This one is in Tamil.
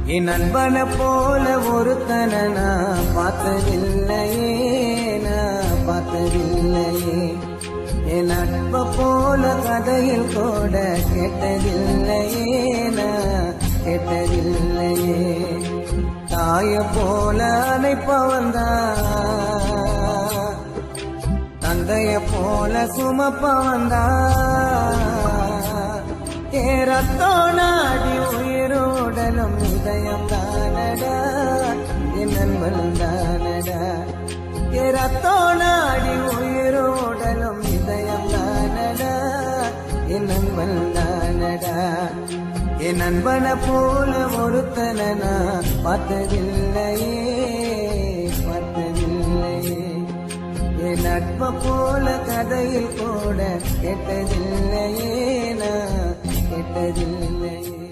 என் நண்பனை போல ஒருத்தனை நான் பார்த்ததில்லையே நான் பார்த்ததில்லையே என் நட்ப போல கதையில் கூட கேட்டதில்லையே நான் கேட்டதில்லையே தாய போல அணைப்பவன் தான் தந்தைய போல சுமப்பவன் தான் ஏறத்தோ நாடி உயிரோடலும் இதயம் தானடா என் நண்பன் தானடா ஏறத்தோ நாடி உயிரோடலும் இதயம் தானடா என் நண்பன் தானடா என் நண்பனை போல ஒருத்தனை நான் பார்த்ததில்லையே பார்த்ததில்லையே என் நட்ப போல கதையில் கூட கேட்டதில்லையே நான் கேட்டதில்லையே